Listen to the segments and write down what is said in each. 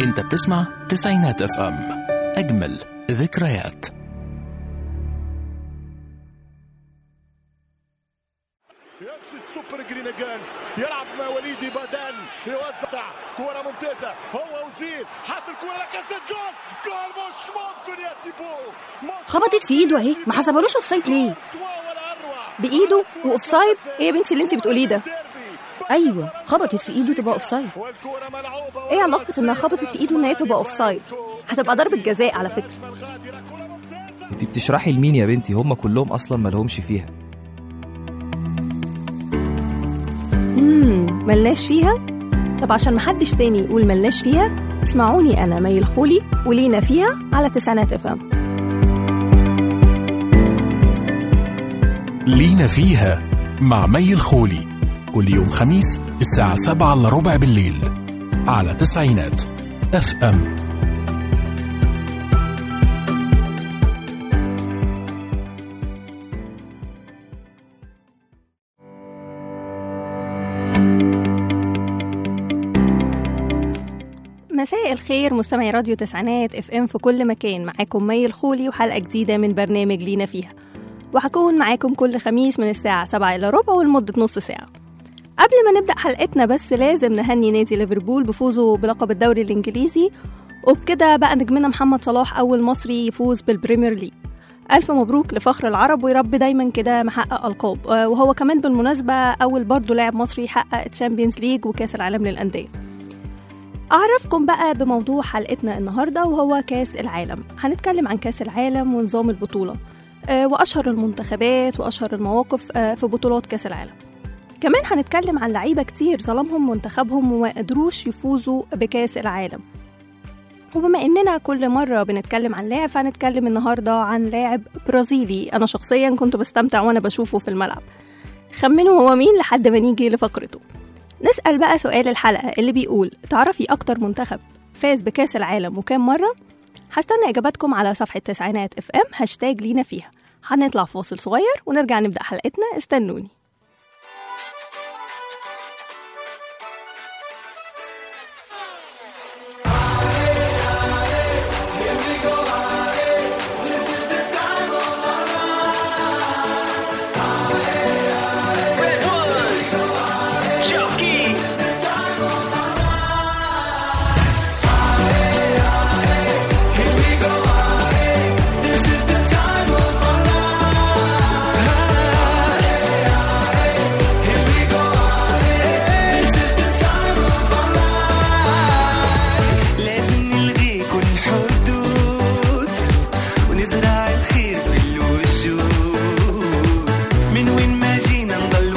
انت بتسمع تسعينات اف ام اجمل ذكريات يمشي السوبر جرينجانس يلعب مع وليدي بدن يوزع كرة ممتازة هو وزير حط الكرة لكن زيد جول جول مش ممكن يا تيبو مش خبطت في ايده اهي ما حسبهالوش اوفسايد ليه ولا أروع بايده واوفسايد ايه يا بنتي اللي انت بتقوليه ده ديربي ايوه خبطت في ايده تبقى اوفسايد والكرة ملعوبة ايه علاقه انها خبطت في ايده ان هي تبقى اوفسايد هتبقى ضربه جزاء على فكره الغادرة كرة ممتازة انت بتشرحي لمين يا بنتي هم كلهم اصلا مالهمش فيها امم ملناش فيها طب عشان محدش تاني يقول ملناش فيها اسمعوني انا مي الخولي ولينا فيها على تسعينات افهم لينا فيها مع مي الخولي كل يوم خميس الساعة سبعة إلا ربع بالليل على تسعينات اف ام مساء الخير مستمعي راديو تسعينات اف ام في كل مكان معاكم مي الخولي وحلقه جديده من برنامج لينا فيها وهكون معاكم كل خميس من الساعه 7 الا ربع ولمده نص ساعه قبل ما نبدا حلقتنا بس لازم نهني نادي ليفربول بفوزه بلقب الدوري الانجليزي وبكده بقى نجمنا محمد صلاح اول مصري يفوز بالبريمير ليج ألف مبروك لفخر العرب ويا رب دايما كده محقق ألقاب آه، وهو كمان بالمناسبة أول برضه لاعب مصري يحقق تشامبيونز ليج وكأس العالم للأندية أعرفكم بقى بموضوع حلقتنا النهاردة وهو كاس العالم هنتكلم عن كاس العالم ونظام البطولة آه، وأشهر المنتخبات وأشهر المواقف آه، في بطولات كاس العالم كمان هنتكلم عن لعيبة كتير ظلمهم منتخبهم وما قدروش يفوزوا بكاس العالم وبما اننا كل مرة بنتكلم عن لاعب فهنتكلم النهاردة عن لاعب برازيلي انا شخصيا كنت بستمتع وانا بشوفه في الملعب خمنوا هو مين لحد ما نيجي لفقرته نسأل بقى سؤال الحلقة اللي بيقول تعرفي أكتر منتخب فاز بكاس العالم وكام مرة؟ هستنى إجاباتكم على صفحة تسعينات اف ام هاشتاج لينا فيها هنطلع فاصل صغير ونرجع نبدأ حلقتنا استنوني لازم نلغي كل حدود ونزرع الخير في الوجود من وين ما جينا نضل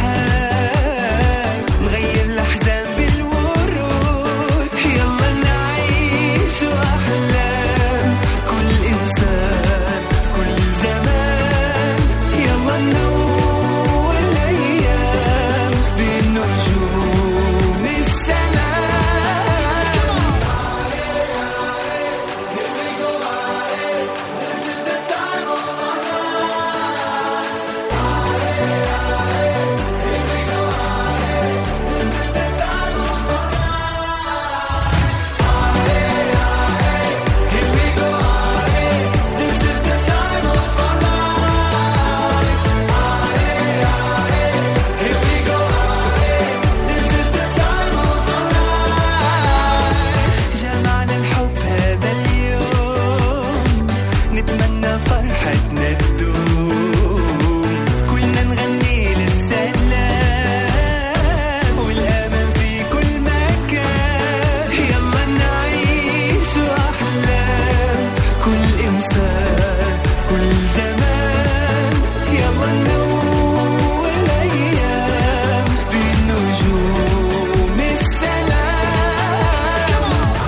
وحد نغير الأحزان بالورود يلا نعيش أحلام كل إنسان كل زمان يلا ننور الأيام بالنجوم السلام جمعنا الحب هذا اليوم نتمنى فرحتنا تدوم كلنا نغني للسلام والأمان في كل مكان يلا نعيش أحلام كل إنسان كل زمان يلا ننور الأيام بالنجوم السلام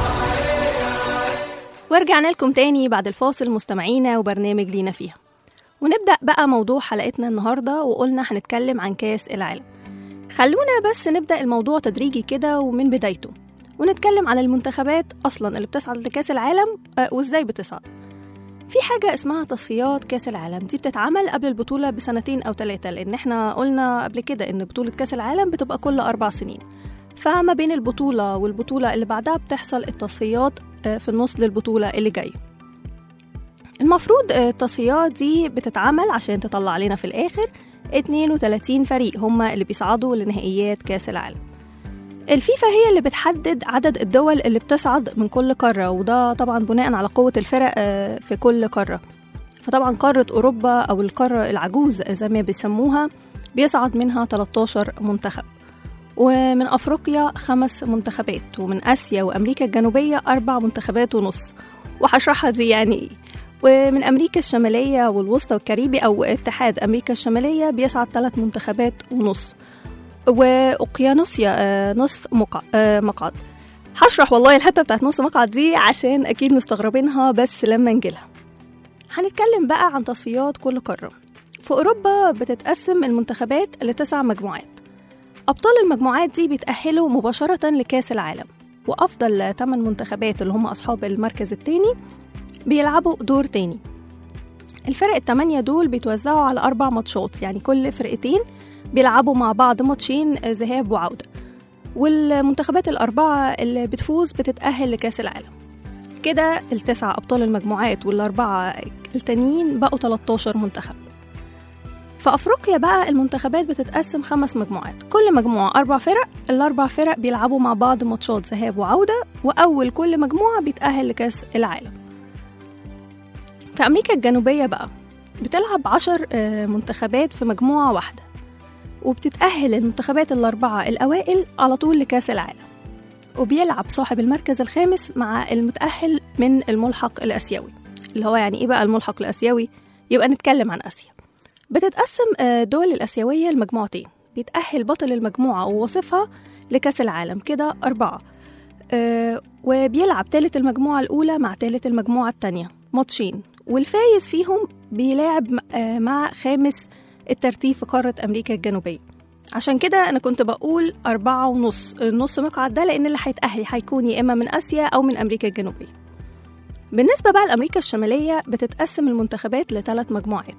ورجعنا لكم تاني بعد الفاصل مستمعينا وبرنامج لينا فيها ونبدأ بقى موضوع حلقتنا النهاردة وقلنا هنتكلم عن كاس العالم خلونا بس نبدأ الموضوع تدريجي كده ومن بدايته ونتكلم عن المنتخبات أصلا اللي بتصعد لكاس العالم آه، وإزاي بتصعد في حاجة اسمها تصفيات كاس العالم دي بتتعمل قبل البطولة بسنتين أو ثلاثة لأن احنا قلنا قبل كده إن بطولة كاس العالم بتبقى كل أربع سنين فما بين البطولة والبطولة اللي بعدها بتحصل التصفيات آه، في النص للبطولة اللي جاية المفروض آه، التصفيات دي بتتعمل عشان تطلع لنا في الآخر 32 فريق هم اللي بيصعدوا لنهائيات كأس العالم الفيفا هي اللي بتحدد عدد الدول اللي بتصعد من كل قارة وده طبعا بناء على قوة الفرق آه، في كل قارة فطبعا قارة أوروبا أو القارة العجوز زي ما بيسموها بيصعد منها 13 منتخب ومن أفريقيا خمس منتخبات ومن آسيا وأمريكا الجنوبية أربع منتخبات ونص وهشرحها دي يعني إيه ومن أمريكا الشمالية والوسطى والكاريبي أو اتحاد أمريكا الشمالية بيصعد ثلاث منتخبات ونص وأوقيانوسيا آه، نصف مقع- آه، مقعد هشرح والله الحتة بتاعت نص مقعد دي عشان أكيد مستغربينها بس لما نجيلها هنتكلم بقى عن تصفيات كل قارة في أوروبا بتتقسم المنتخبات لتسع مجموعات أبطال المجموعات دي بيتأهلوا مباشرة لكأس العالم وأفضل 8 منتخبات اللي هم أصحاب المركز التاني بيلعبوا دور تاني الفرق التمانية دول بيتوزعوا على أربع ماتشات يعني كل فرقتين بيلعبوا مع بعض ماتشين ذهاب وعودة والمنتخبات الأربعة اللي بتفوز بتتأهل لكأس العالم كده التسع أبطال المجموعات والأربعة التانيين بقوا 13 منتخب في أفريقيا بقى المنتخبات بتتقسم خمس مجموعات كل مجموعة أربع فرق الأربع فرق بيلعبوا مع بعض ماتشات ذهاب وعودة وأول كل مجموعة بيتأهل لكأس العالم في أمريكا الجنوبية بقى بتلعب عشر آه، منتخبات في مجموعة واحدة وبتتأهل المنتخبات الأربعة الأوائل على طول لكأس العالم وبيلعب صاحب المركز الخامس مع المتأهل من الملحق الآسيوي اللي هو يعني إيه بقى الملحق الآسيوي يبقى نتكلم عن آسيا بتتقسم آه، الدول الآسيوية لمجموعتين بيتأهل بطل المجموعة ووصفها لكأس العالم كده أربعة آه، وبيلعب تالت المجموعة الأولى مع تالت المجموعة التانية ماتشين والفايز فيهم بيلعب م- آه، مع خامس الترتيب في قارة أمريكا الجنوبية عشان كده أنا كنت بقول أربعة ونص النص مقعد ده لأن اللي هيتأهل هيكون يا إما من آسيا أو من أمريكا الجنوبية بالنسبة بقى لأمريكا الشمالية بتتقسم المنتخبات لثلاث مجموعات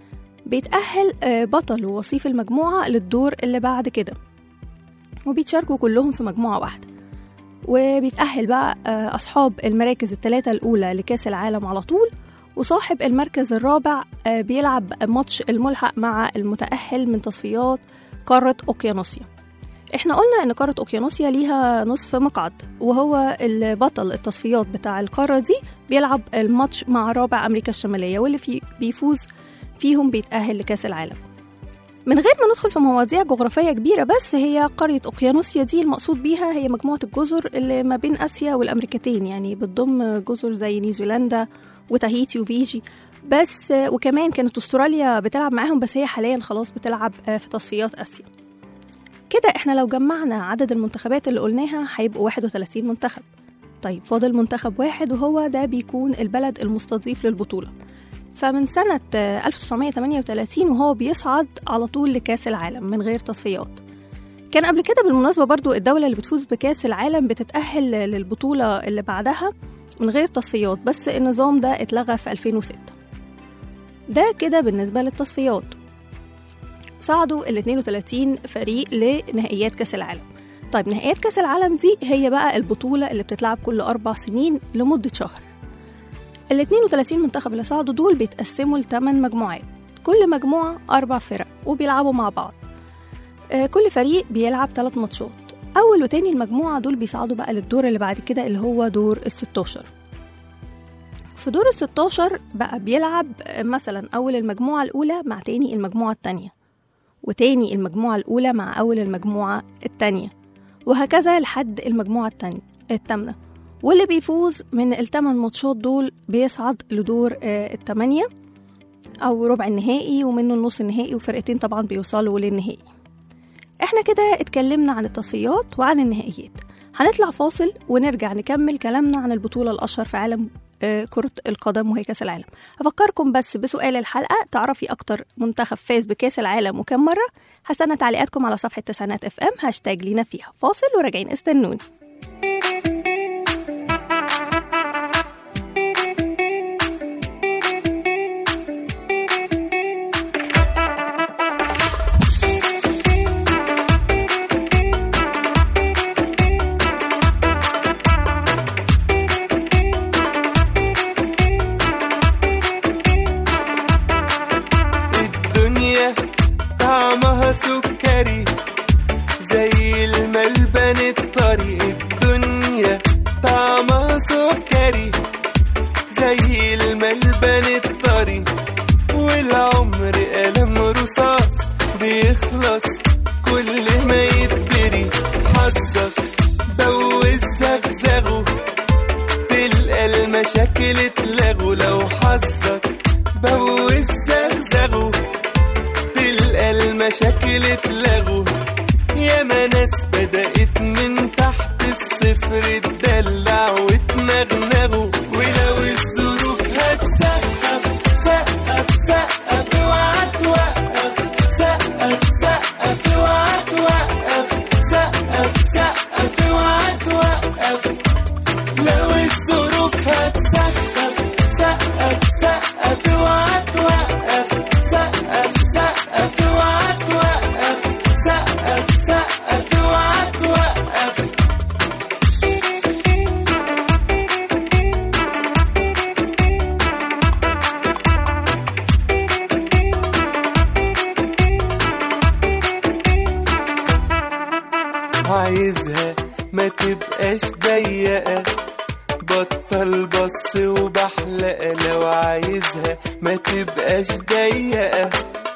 بيتأهل آه، بطل ووصيف المجموعة للدور اللي بعد كده وبيتشاركوا كلهم في مجموعة واحدة وبيتأهل بقى آه، أصحاب المراكز الثلاثة الأولى لكأس العالم على طول وصاحب المركز الرابع آه، بيلعب ماتش الملحق مع المتأهل من تصفيات قارة أوقيانوسيا احنا قلنا ان قارة أوقيانوسيا ليها نصف مقعد وهو البطل التصفيات بتاع القارة دي بيلعب الماتش مع رابع أمريكا الشمالية واللي في بيفوز فيهم بيتأهل لكأس العالم من غير ما ندخل في مواضيع جغرافية كبيرة بس هي قرية أوقيانوسيا دي المقصود بيها هي مجموعة الجزر اللي ما بين آسيا والأمريكتين يعني بتضم جزر زي نيوزيلندا وتاهيتي وفيجي بس وكمان كانت استراليا بتلعب معاهم بس هي حاليا خلاص بتلعب في تصفيات آسيا كده احنا لو جمعنا عدد المنتخبات اللي قلناها هيبقوا 31 منتخب طيب فاضل منتخب واحد وهو ده بيكون البلد المستضيف للبطولة فمن سنة آه، 1938 وهو بيصعد على طول لكأس العالم من غير تصفيات كان قبل كده بالمناسبة برضو الدولة اللي بتفوز بكأس العالم بتتأهل للبطولة اللي بعدها من غير تصفيات بس النظام ده اتلغى في 2006 ده كده بالنسبة للتصفيات صعدوا ال 32 فريق لنهائيات كأس العالم طيب نهائيات كأس العالم دي هي بقى البطولة اللي بتتلعب كل أربع سنين لمدة شهر ال 32 منتخب اللي صعدوا دول بيتقسموا لثمان مجموعات كل مجموعة أربع فرق وبيلعبوا مع بعض آه، كل فريق بيلعب ثلاث ماتشات أول وتاني المجموعة دول بيصعدوا بقى للدور اللي بعد كده اللي هو دور ال 16 في دور ال 16 بقى بيلعب آه، مثلا أول المجموعة الأولى مع تاني المجموعة التانية وتاني المجموعة الأولى مع أول المجموعة التانية وهكذا لحد المجموعة التانية التامنة واللي بيفوز من الثمان ماتشات دول بيصعد لدور آه، التمانية أو ربع النهائي ومنه النص النهائي وفرقتين طبعا بيوصلوا للنهائي احنا كده اتكلمنا عن التصفيات وعن النهائيات هنطلع فاصل ونرجع نكمل كلامنا عن البطولة الأشهر في عالم آه، كرة القدم وهي كأس العالم أفكركم بس بسؤال الحلقة تعرفي أكتر منتخب فاز بكأس العالم وكم مرة هستنى تعليقاتكم على صفحة تسعينات اف ام هاشتاج لينا فيها فاصل وراجعين استنوني ياما ناس بدأت من تحت الصفر تدلع وتنغنغوا ولو الظروف هتسقف سقف سقف اوعى توقف سقف سقف اوعى توقف سقف سقف اوعى توقف لو الظروف هتسقف سقف سقف اوعى توقف سقف سقف اوعى توقف سقف سقف اوعى توقف عايزها ما تبقاش ضيقة بطل بص وبحلقة لو عايزها ما تبقاش ضيقة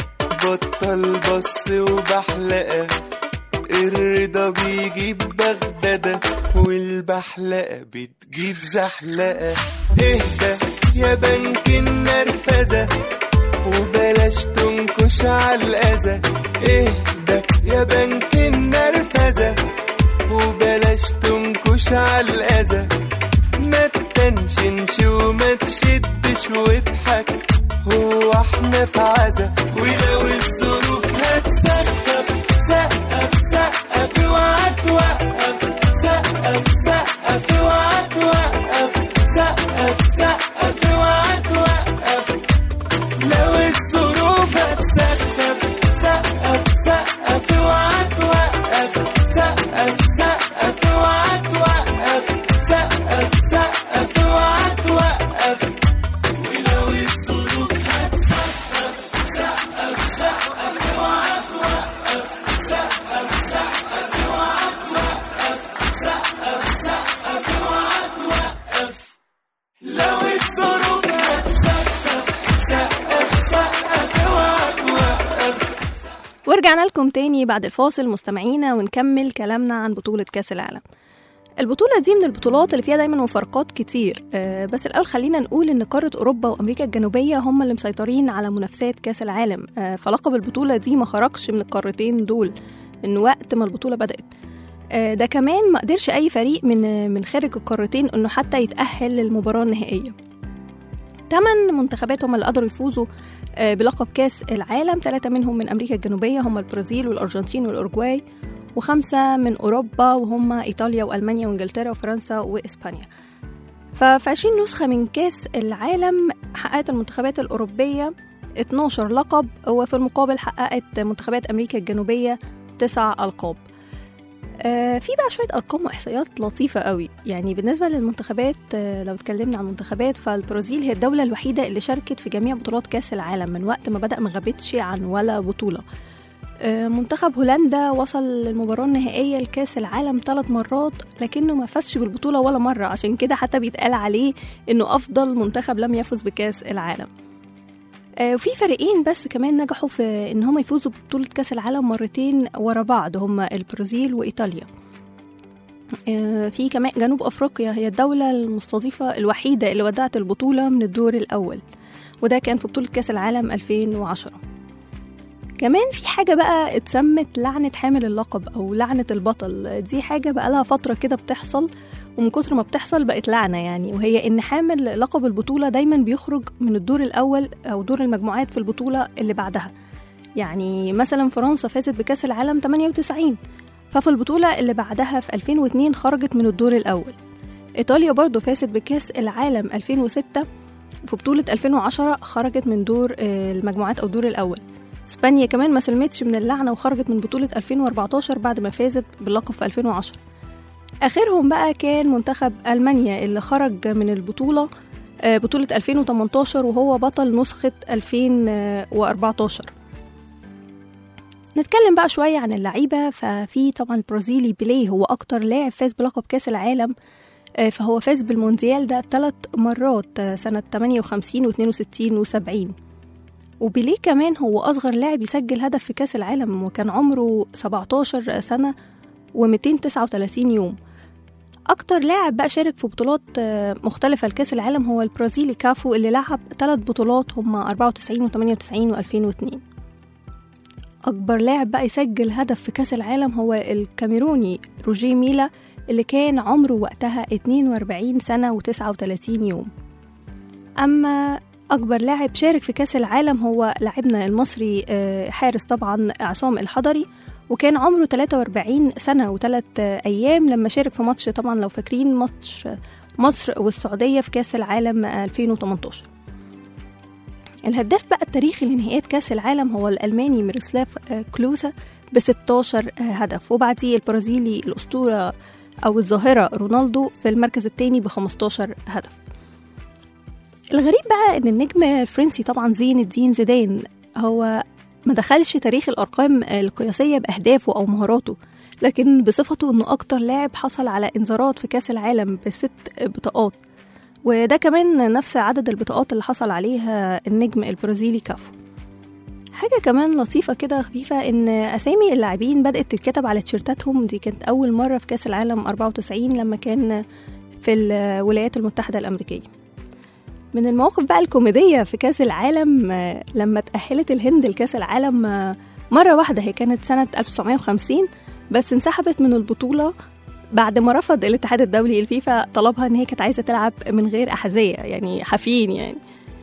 بطل بص وبحلقة الرضا بيجيب بغدادة والبحلقة بتجيب زحلقة اهدى يا بنك النرفزة وبلاش تنكش على الأذى اهدى يا بنك النرفزة وبلاش تنكش على الأذى ما تتنشنش وما تشدش واضحك هو احنا في عزا ولو الظروف هتسقف سقف سقف اوعى توقف سقف سقف اوعى توقف سقف سقف اوعى توقف لو الظروف هتسقف سقف سقف اوعى توقف سقف سقف اوعى توقف سقف سقف اوعى توقف ولو الظروف هتسقف سقف سقف اوعى توقف سقف سقف اوعى توقف سقف سقف اوعى توقف لو الظروف هتسقف سقف سقف اوعى توقف ورجعنا لكم تاني بعد الفاصل مستمعينا ونكمل كلامنا عن بطولة كأس العالم البطولة دي من البطولات اللي فيها دايما مفارقات كتير آه، بس الأول خلينا نقول إن قارة أوروبا وأمريكا الجنوبية هم اللي مسيطرين على منافسات كأس العالم آه، فلقب البطولة دي ما خرجش من القارتين دول من وقت ما البطولة بدأت آه، ده كمان ما قدرش أي فريق من من خارج القارتين إنه حتى يتأهل للمباراة النهائية تمن منتخبات هم اللي قدروا يفوزوا آه، بلقب كاس العالم ثلاثة منهم من أمريكا الجنوبية هم البرازيل والأرجنتين والأوروغواي وخمسة من أوروبا وهم إيطاليا وألمانيا وإنجلترا وفرنسا وإسبانيا ففي 20 نسخة من كاس العالم حققت المنتخبات الأوروبية 12 لقب وفي المقابل حققت منتخبات أمريكا الجنوبية تسع ألقاب آه، في بقى شوية أرقام وإحصائيات لطيفة قوي يعني بالنسبة للمنتخبات آه، لو اتكلمنا عن المنتخبات فالبرازيل هي الدولة الوحيدة اللي شاركت في جميع بطولات كأس العالم من وقت ما بدأ ما غابتش عن ولا بطولة آه، منتخب هولندا وصل للمباراة النهائية لكأس العالم ثلاث مرات لكنه ما فازش بالبطولة ولا مرة عشان كده حتى بيتقال عليه إنه أفضل منتخب لم يفز بكأس العالم آه، وفي فريقين بس كمان نجحوا في ان هم يفوزوا ببطولة كأس العالم مرتين ورا بعض هم البرازيل وإيطاليا آه، في كمان جنوب أفريقيا هي الدولة المستضيفة الوحيدة اللي ودعت البطولة من الدور الأول وده كان في بطولة كأس العالم 2010 كمان في حاجة بقى اتسمت لعنة حامل اللقب أو لعنة البطل دي حاجة بقى لها فترة كده بتحصل ومن كتر ما بتحصل بقت لعنة يعني وهي إن حامل لقب البطولة دايما بيخرج من الدور الأول أو دور المجموعات في البطولة اللي بعدها يعني مثلا فرنسا فازت بكأس العالم 98 ففي البطولة اللي بعدها في 2002 خرجت من الدور الأول إيطاليا برضو فازت بكأس العالم 2006 في بطولة 2010 خرجت من دور آه، المجموعات أو الدور الأول اسبانيا كمان ما سلمتش من اللعنة وخرجت من بطولة 2014 بعد ما فازت باللقب في 2010 آخرهم بقى كان منتخب ألمانيا اللي خرج من البطولة آه، بطولة 2018 وهو بطل نسخة 2014 نتكلم بقى شوية عن اللعيبة ففي طبعا البرازيلي بيليه هو أكتر لاعب فاز بلقب كأس العالم آه، فهو فاز بالمونديال ده ثلاث مرات آه، سنة 58 و62 و70 وبيليه كمان هو أصغر لاعب يسجل هدف في كأس العالم وكان عمره 17 سنة و239 يوم أكتر لاعب بقى شارك في بطولات آه، مختلفة لكأس العالم هو البرازيلي كافو اللي لعب ثلاث بطولات هما 94 و98 و2002 أكبر لاعب بقى يسجل هدف في كأس العالم هو الكاميروني روجيه ميلا اللي كان عمره وقتها 42 سنة و39 يوم أما أكبر لاعب شارك في كأس العالم هو لاعبنا المصري آه، حارس طبعا عصام الحضري وكان عمره 43 سنة وثلاث أيام لما شارك في ماتش طبعا لو فاكرين ماتش مصر والسعودية في كأس العالم 2018 الهداف بقى التاريخي لنهائيات كأس العالم هو الألماني ميروسلاف آه، كلوزا ب 16 آه، هدف وبعديه البرازيلي الأسطورة أو الظاهرة رونالدو في المركز الثاني ب 15 هدف الغريب بقى ان النجم الفرنسي طبعا زين الدين زيدان هو ما دخلش تاريخ الارقام القياسيه باهدافه او مهاراته لكن بصفته انه اكتر لاعب حصل على انذارات في كاس العالم بست بطاقات وده كمان نفس عدد البطاقات اللي حصل عليها النجم البرازيلي كافو حاجة كمان لطيفة كده خفيفة إن أسامي اللاعبين بدأت تتكتب على تيشيرتاتهم دي كانت أول مرة في كأس العالم 94 لما كان في الولايات المتحدة الأمريكية من المواقف بقى الكوميدية في كأس العالم آه، لما تأهلت الهند لكأس العالم آه، مرة واحدة هي كانت سنة 1950 بس انسحبت من البطولة بعد ما رفض الاتحاد الدولي الفيفا طلبها ان هي كانت عايزة تلعب من غير أحذية يعني حافيين يعني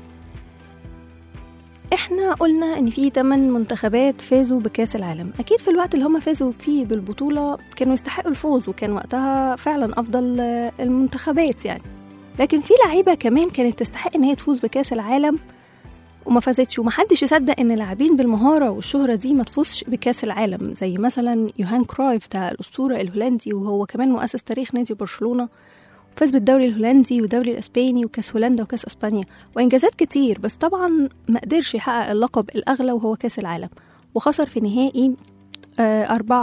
احنا قلنا ان في 8 منتخبات فازوا بكاس العالم اكيد في الوقت اللي هم فازوا فيه بالبطولة كانوا يستحقوا الفوز وكان وقتها فعلا افضل آه، المنتخبات يعني لكن في لعيبه كمان كانت تستحق ان هي تفوز بكاس العالم وما فازتش ومحدش يصدق ان لاعبين بالمهاره والشهره دي ما تفوزش بكاس العالم زي مثلا يوهان كرايف ده الاسطوره الهولندي وهو كمان مؤسس تاريخ نادي برشلونه فاز بالدوري الهولندي والدوري الاسباني وكاس هولندا وكاس اسبانيا وانجازات كتير بس طبعا ما قدرش يحقق اللقب الاغلى وهو كاس العالم وخسر في نهائي آه،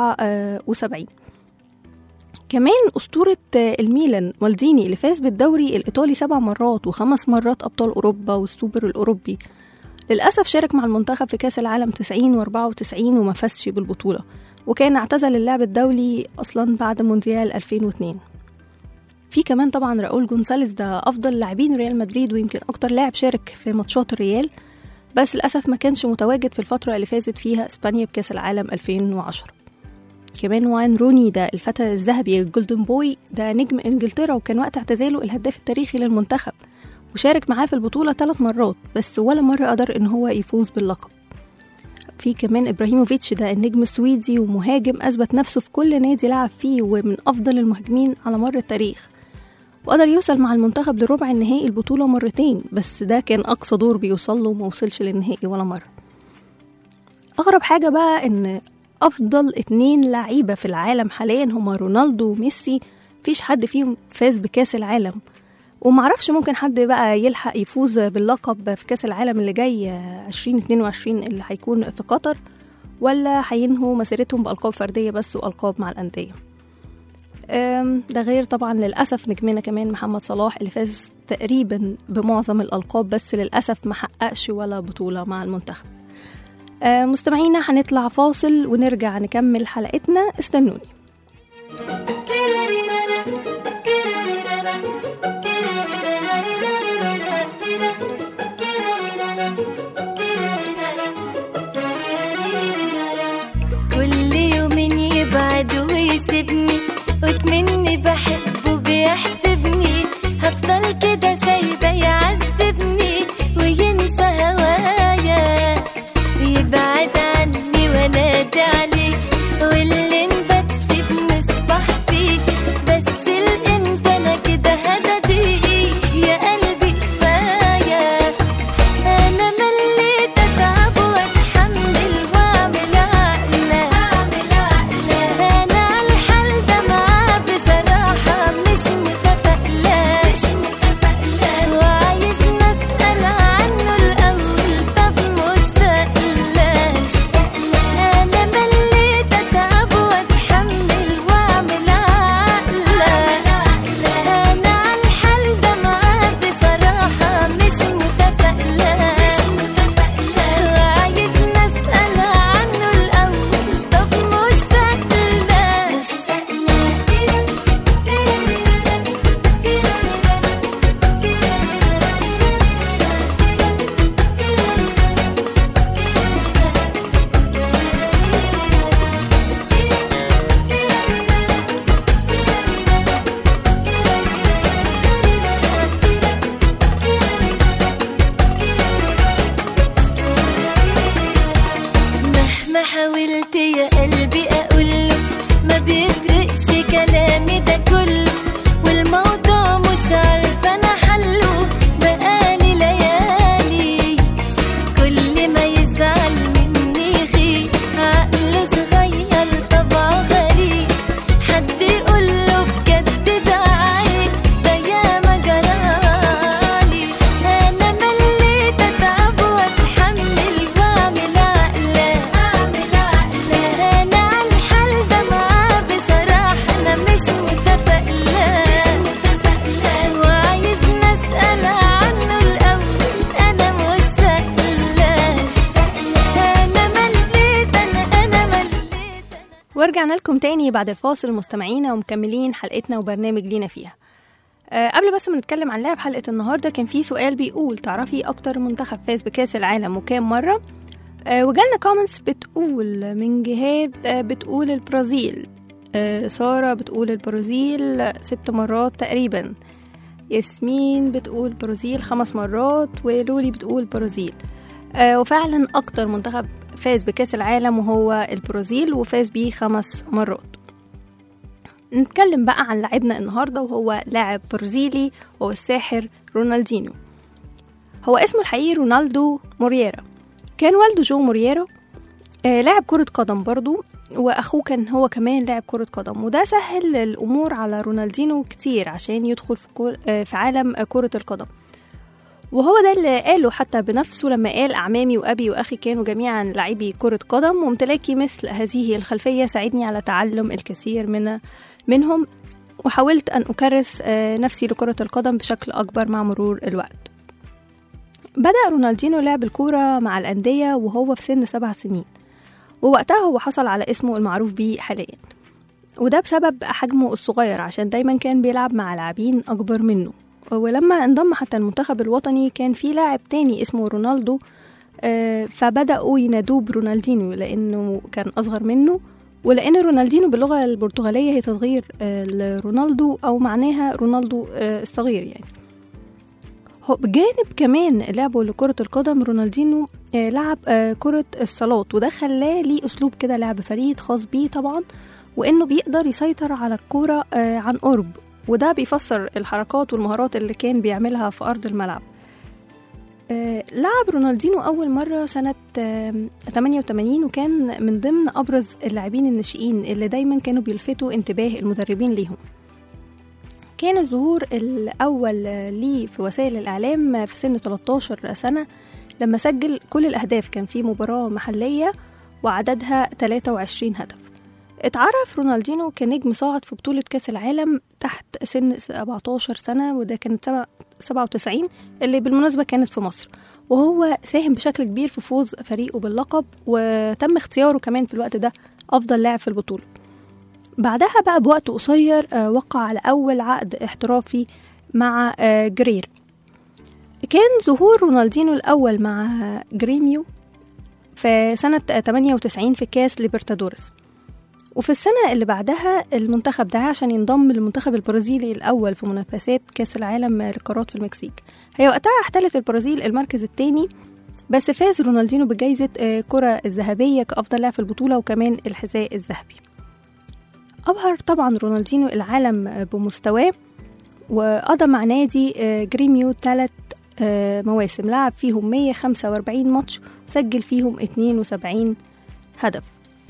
74 كمان أسطورة آه، الميلان مالديني اللي فاز بالدوري الإيطالي سبع مرات وخمس مرات أبطال أوروبا والسوبر الأوروبي للأسف شارك مع المنتخب في كأس العالم 90 و94 وما فازش بالبطولة وكان اعتزل اللعب الدولي أصلا بعد مونديال 2002 في كمان طبعا راؤول جونساليس ده أفضل لاعبين ريال مدريد ويمكن أكتر لاعب شارك في ماتشات الريال بس للأسف ما كانش متواجد في الفترة اللي فازت فيها إسبانيا بكأس العالم 2010 كمان واين روني ده الفتى الذهبي الجولدن بوي ده نجم انجلترا وكان وقت اعتزاله الهداف التاريخي للمنتخب وشارك معاه في البطولة ثلاث مرات بس ولا مرة قدر ان هو يفوز باللقب في كمان ابراهيموفيتش ده النجم السويدي ومهاجم اثبت نفسه في كل نادي لعب فيه ومن افضل المهاجمين على مر التاريخ وقدر يوصل مع المنتخب لربع النهائي البطولة مرتين بس ده كان أقصى دور بيوصل له وما وصلش للنهائي ولا مرة أغرب حاجة بقى إن أفضل اتنين لعيبة في العالم حاليا هما رونالدو وميسي مفيش حد فيهم فاز بكأس العالم ومعرفش ممكن حد بقى يلحق يفوز باللقب في كأس العالم اللي جاي 2022 اللي هيكون في قطر ولا هينهوا مسيرتهم بألقاب فردية بس وألقاب مع الأندية أم، ده غير طبعا للأسف نجمنا كمان محمد صلاح اللي فاز تقريبا بمعظم الألقاب بس للأسف ما حققش ولا بطولة مع المنتخب آه، مستمعينا هنطلع فاصل ونرجع نكمل حلقتنا استنوني كل يومين يبعد ويسيبني وكمني بحبه بيحسبني هفضل كده سايبه يعذبني وينسى هوايا يبعد عني وانادي عليه واللي نبات فيه بنصبح فيه بس الامتى انا كده هددي يا قلبي كفايه انا مليت اتعب واتحمل واعمل عقله اعمل عقله انا على الحال ده معاه بصراحه ورجعنا لكم تاني بعد الفاصل مستمعينا ومكملين حلقتنا وبرنامج لينا فيها أه قبل بس ما نتكلم عن لعب حلقة النهاردة كان في سؤال بيقول تعرفي أكتر منتخب فاز بكأس العالم وكام مرة أه وجالنا كومنتس بتقول من جهاد أه بتقول البرازيل أه سارة بتقول البرازيل ست مرات تقريبا ياسمين بتقول برازيل خمس مرات ولولي بتقول برازيل أه وفعلا أكتر منتخب فاز بكأس العالم وهو البرازيل وفاز بيه خمس مرات نتكلم بقى عن لاعبنا النهارده وهو لاعب برازيلي وهو الساحر رونالدينيو هو اسمه الحقيقي رونالدو مورييرا كان والده جو مورييرا آه لاعب كرة قدم برضو وأخوه كان هو كمان لاعب كرة قدم وده سهل الأمور على رونالدينو كتير عشان يدخل في, كل آه في عالم آه كرة القدم وهو ده اللي قاله حتى بنفسه لما قال أعمامي وأبي وأخي كانوا جميعا لاعبي كرة قدم وامتلاكي مثل هذه الخلفية ساعدني على تعلم الكثير من منهم وحاولت أن أكرس نفسي لكرة القدم بشكل أكبر مع مرور الوقت بدأ رونالدينو لعب الكورة مع الأندية وهو في سن سبع سنين ووقتها هو حصل على اسمه المعروف بيه حاليا وده بسبب حجمه الصغير عشان دايما كان بيلعب مع لاعبين أكبر منه ولما انضم حتى المنتخب الوطني كان في لاعب تاني اسمه رونالدو فبدأوا ينادوه برونالدينيو لأنه كان أصغر منه ولأن رونالدينو باللغة البرتغالية هي تصغير لرونالدو أو معناها رونالدو الصغير يعني هو بجانب كمان لعبه لكرة القدم رونالدينو لعب كرة الصالات وده خلاه ليه أسلوب كده لعب فريد خاص بيه طبعا وإنه بيقدر يسيطر على الكورة عن قرب وده بيفسر الحركات والمهارات اللي كان بيعملها في أرض الملعب آه لعب رونالدينو أول مرة سنة آه 88 وكان من ضمن أبرز اللاعبين الناشئين اللي دايما كانوا بيلفتوا انتباه المدربين ليهم كان الظهور الأول ليه في وسائل الإعلام في سن 13 سنة لما سجل كل الأهداف كان في مباراة محلية وعددها 23 هدف اتعرف رونالدينو كنجم صاعد في بطولة كأس العالم تحت سن 17 سنة وده كانت 97 اللي بالمناسبة كانت في مصر وهو ساهم بشكل كبير في فوز فريقه باللقب وتم اختياره كمان في الوقت ده أفضل لاعب في البطولة بعدها بقى بوقت قصير وقع على أول عقد احترافي مع جرير كان ظهور رونالدينو الأول مع جريميو في سنة 98 في كاس ليبرتادورس وفي السنة اللي بعدها المنتخب ده عشان ينضم للمنتخب البرازيلي الأول في منافسات كأس العالم للقارات في المكسيك هي وقتها احتلت البرازيل المركز الثاني بس فاز رونالدينو بجائزة كرة الذهبية كأفضل لاعب في البطولة وكمان الحذاء الذهبي أبهر طبعا رونالدينو العالم بمستواه وقضى مع نادي جريميو ثلاث مواسم لعب فيهم 145 ماتش وسجل فيهم 72 هدف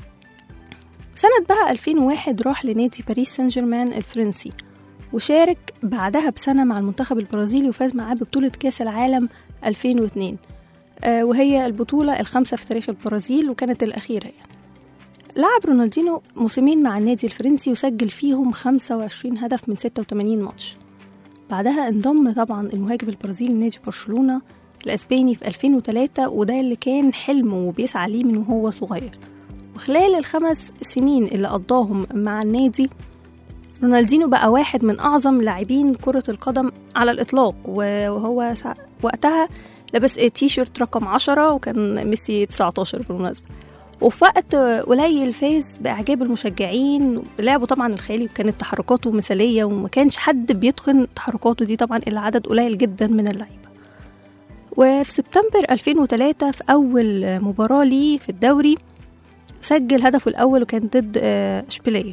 سنة بقى 2001 راح لنادي باريس سان جيرمان الفرنسي وشارك بعدها بسنة مع المنتخب البرازيلي وفاز معاه ببطولة كأس العالم 2002 آه وهي البطولة الخامسة في تاريخ البرازيل وكانت الأخيرة يعني لعب رونالدينو موسمين مع النادي الفرنسي وسجل فيهم 25 هدف من 86 ماتش بعدها انضم طبعا المهاجم البرازيلي لنادي برشلونة الأسباني في 2003 وده اللي كان حلمه وبيسعى ليه من وهو صغير وخلال الخمس سنين اللي قضاهم مع النادي رونالدينو بقى واحد من أعظم لاعبين كرة القدم على الإطلاق وهو وقتها لبس تيشيرت رقم عشرة وكان ميسي 19 بالمناسبة وفي وقت قليل فاز بإعجاب المشجعين لعبه طبعا الخيالي وكانت تحركاته مثالية وما كانش حد بيتقن تحركاته دي طبعا إلا عدد قليل جدا من اللعيبة وفي سبتمبر 2003 في أول مباراة ليه في الدوري سجل هدفه الأول وكان ضد إشبيلية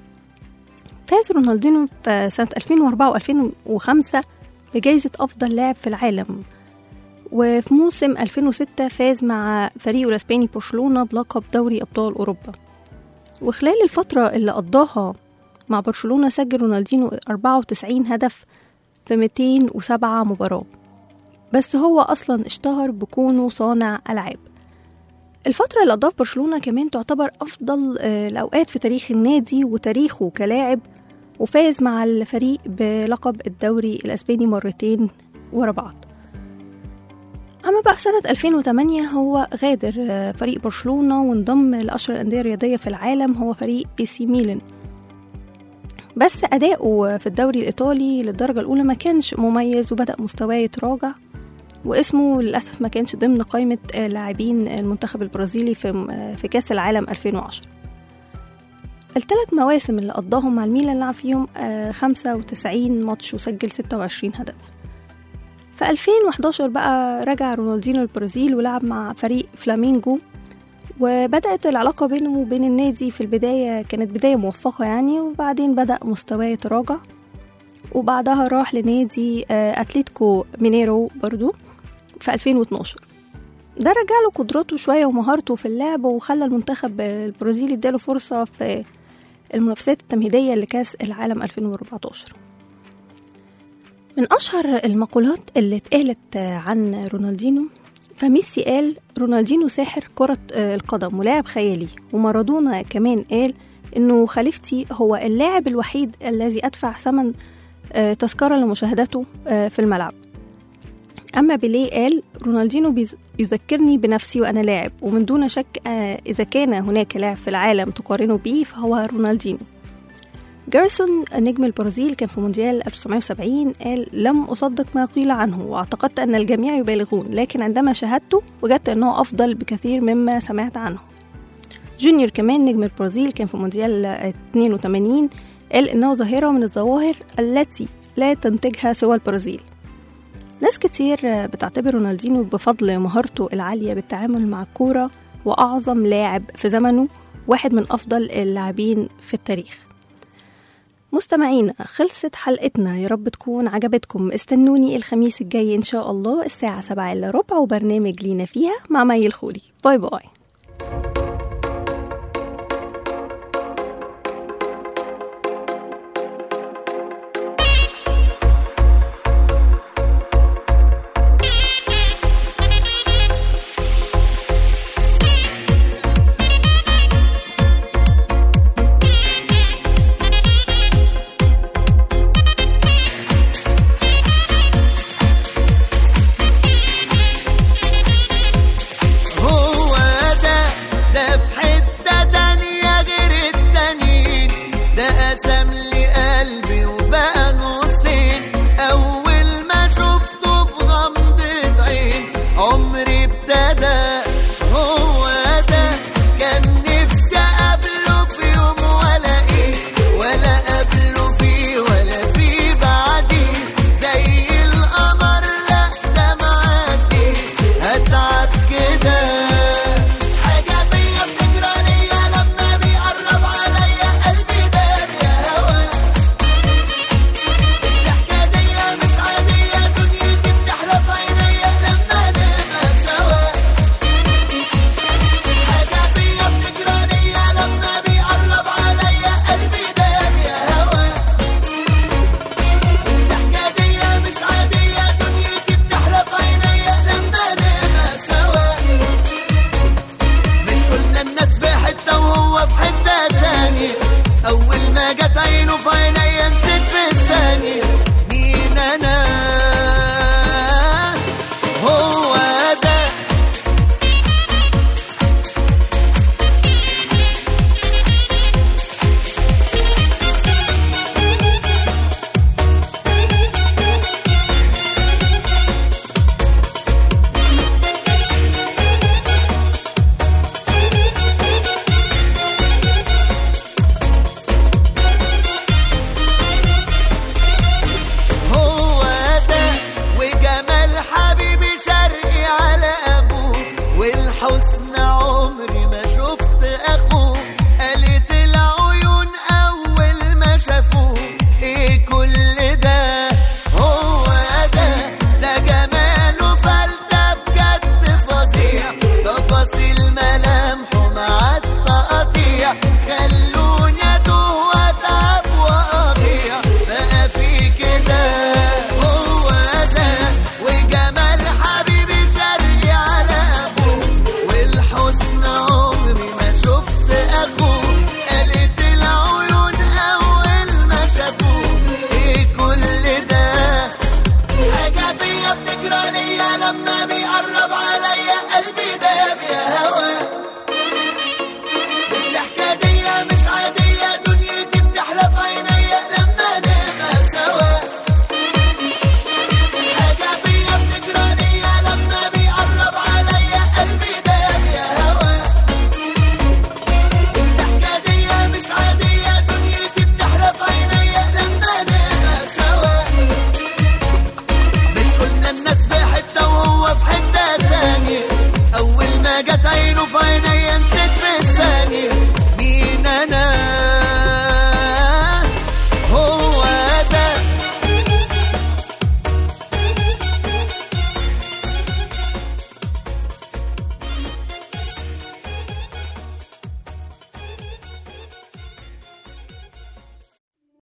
فاز رونالدينو في سنة 2004 و2005 بجائزة أفضل لاعب في العالم وفي موسم 2006 فاز مع فريقه الأسباني برشلونة بلقب دوري أبطال أوروبا وخلال الفترة اللي قضاها مع برشلونة سجل رونالدينو 94 هدف في 207 مباراة بس هو أصلا اشتهر بكونه صانع ألعاب الفترة اللي قضاها في برشلونة كمان تعتبر أفضل الأوقات في تاريخ النادي وتاريخه كلاعب وفاز مع الفريق بلقب الدوري الأسباني مرتين ورا بعض أما بقى في سنة 2008 هو غادر آه، فريق برشلونة وانضم لأشهر الأندية الرياضية في العالم هو فريق اي سي ميلان بس أداؤه في الدوري الإيطالي للدرجة الأولى ما كانش مميز وبدأ مستواه يتراجع واسمه للأسف ما كانش ضمن قائمة آه، لاعبين المنتخب البرازيلي في آه، في كأس العالم 2010 الثلاث مواسم اللي قضاهم مع الميلان لعب فيهم آه، 95 ماتش وسجل 26 هدف في 2011 بقى رجع رونالدينو البرازيل ولعب مع فريق فلامينجو وبدأت العلاقة بينه وبين النادي في البداية كانت بداية موفقة يعني وبعدين بدأ مستواه يتراجع وبعدها راح لنادي آه، أتليتيكو مينيرو برضو في 2012 ده رجع له قدراته شوية ومهارته في اللعب وخلى المنتخب البرازيلي اداله فرصة في المنافسات التمهيدية لكأس العالم 2014 من أشهر المقولات اللي اتقالت عن رونالدينو فميسي قال رونالدينو ساحر كرة القدم ولاعب خيالي ومارادونا كمان قال إنه خليفتي هو اللاعب الوحيد الذي أدفع ثمن آه، تذكرة لمشاهدته آه، في الملعب أما بيليه قال رونالدينو بيز- يذكرني بنفسي وأنا لاعب ومن دون شك آه، إذا كان هناك لاعب في العالم تقارنه بيه فهو رونالدينو جارسون نجم البرازيل كان في مونديال 1970 قال لم أصدق ما قيل عنه واعتقدت أن الجميع يبالغون لكن عندما شاهدته وجدت أنه أفضل بكثير مما سمعت عنه جونيور كمان نجم البرازيل كان في مونديال 82 قال إنه ظاهرة من الظواهر التي لا تنتجها سوى البرازيل ناس كتير بتعتبر رونالدينو بفضل مهارته العالية بالتعامل مع الكورة وأعظم لاعب في زمنه واحد من أفضل اللاعبين في التاريخ مستمعينا خلصت حلقتنا يا رب تكون عجبتكم استنوني الخميس الجاي إن شاء الله الساعة سبعة إلا ربع وبرنامج لينا فيها مع مي الخولي باي باي هو ده ده في حتة تانية غير التانيين ده قسم لي قلبي وبقى نصين أول ما شفته في غمضة عين عمري ابتدى هو ده كان نفسي أقابله في يوم ولا إيه ولا قبله فيه ولا فيه بعديه زي القمر لا ده معدي هتعب كده حاجة فيا بتجرى ليا لما بيقرب عليا قلبي دار يا هوا الضحكة دي مش عادية دنيتي بتحلى في عينيا لما نبقى سوا حاجة فيا بتجرى ليا لما بيقرب عليا قلبي دار يا هوا الضحكة دي مش عادية دنيتي بتحلى في عينيا لما نبقى سوا مش قلنا الناس في حتة وهو في حتة تانية أول ما جت عينه في عيني